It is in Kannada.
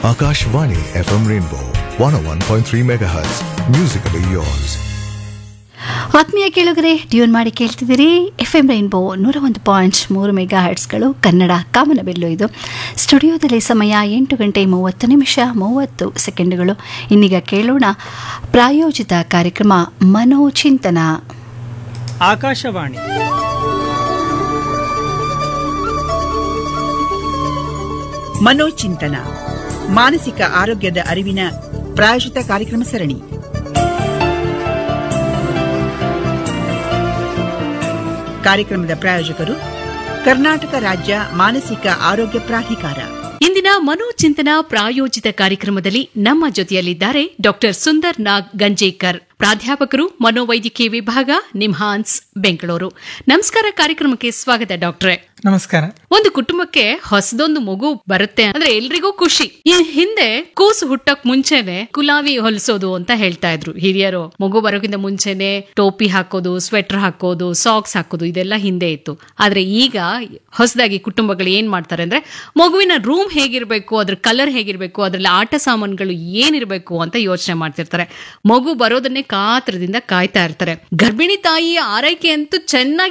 Akashvani FM Rainbow 101.3 MHz. Musically yours. ಆತ್ಮೀಯ ಕೇಳುಗರೆ ಟ್ಯೂನ್ ಮಾಡಿ ಕೇಳ್ತಿದ್ದೀರಿ ಎಫ್ ಎಂ ರೈನ್ಬೋ ನೂರ ಒಂದು ಪಾಯಿಂಟ್ ಮೂರು ಮೆಗಾ ಹರ್ಟ್ಸ್ಗಳು ಕನ್ನಡ ಕಾಮನಬೆಲ್ಲು ಇದು ಸ್ಟುಡಿಯೋದಲ್ಲಿ ಸಮಯ ಎಂಟು ಗಂಟೆ ಮೂವತ್ತು ನಿಮಿಷ ಮೂವತ್ತು ಸೆಕೆಂಡುಗಳು ಇನ್ನೀಗ ಕೇಳೋಣ ಪ್ರಾಯೋಜಿತ ಕಾರ್ಯಕ್ರಮ ಮನೋಚಿಂತನ ಆಕಾಶವಾಣಿ ಮನೋಚಿಂತನ ಮಾನಸಿಕ ಆರೋಗ್ಯದ ಅರಿವಿನ ಪ್ರಾಯೋಜಿತ ಕಾರ್ಯಕ್ರಮ ಸರಣಿ ಕಾರ್ಯಕ್ರಮದ ಪ್ರಾಯೋಜಕರು ಕರ್ನಾಟಕ ರಾಜ್ಯ ಮಾನಸಿಕ ಆರೋಗ್ಯ ಪ್ರಾಧಿಕಾರ ಇಂದಿನ ಮನೋಚಿಂತನ ಪ್ರಾಯೋಜಿತ ಕಾರ್ಯಕ್ರಮದಲ್ಲಿ ನಮ್ಮ ಜೊತೆಯಲ್ಲಿದ್ದಾರೆ ಡಾಕ್ಟರ್ ಸುಂದರ್ ನಾಗ್ ಗಂಜೇಕರ್ ಪ್ರಾಧ್ಯಾಪಕರು ಮನೋವೈದ್ಯಕೀಯ ವಿಭಾಗ ನಿಮ್ಹಾನ್ಸ್ ಬೆಂಗಳೂರು ನಮಸ್ಕಾರ ಕಾರ್ಯಕ್ರಮಕ್ಕೆ ಸ್ವಾಗತ ಡಾಕ್ಟ್ರೆ ನಮಸ್ಕಾರ ಒಂದು ಕುಟುಂಬಕ್ಕೆ ಹೊಸದೊಂದು ಮಗು ಬರುತ್ತೆ ಅಂದ್ರೆ ಎಲ್ರಿಗೂ ಖುಷಿ ಈ ಹಿಂದೆ ಕೂಸು ಹುಟ್ಟಕ್ ಮುಂಚೆನೆ ಕುಲಾವಿ ಹೊಲಿಸೋದು ಅಂತ ಹೇಳ್ತಾ ಇದ್ರು ಹಿರಿಯರು ಮಗು ಬರೋಕ್ಕಿಂತ ಮುಂಚೆನೆ ಟೋಪಿ ಹಾಕೋದು ಸ್ವೆಟರ್ ಹಾಕೋದು ಸಾಕ್ಸ್ ಹಾಕೋದು ಇದೆಲ್ಲ ಹಿಂದೆ ಇತ್ತು ಆದ್ರೆ ಈಗ ಹೊಸದಾಗಿ ಕುಟುಂಬಗಳು ಏನ್ ಮಾಡ್ತಾರೆ ಅಂದ್ರೆ ಮಗುವಿನ ರೂಮ್ ಹೇಗಿರ್ಬೇಕು ಅದ್ರ ಕಲರ್ ಹೇಗಿರ್ಬೇಕು ಅದ್ರಲ್ಲಿ ಆಟ ಸಾಮಾನುಗಳು ಏನಿರ್ಬೇಕು ಅಂತ ಯೋಚನೆ ಮಾಡ್ತಿರ್ತಾರೆ ಮಗು ಬರೋದನ್ನೇ ಕಾತ್ರದಿಂದ ಕಾಯ್ತಾ ಇರ್ತಾರೆ ಗರ್ಭಿಣಿ ತಾಯಿಯ ಆರೈಕೆ ಅಂತೂ ಚೆನ್ನಾಗಿ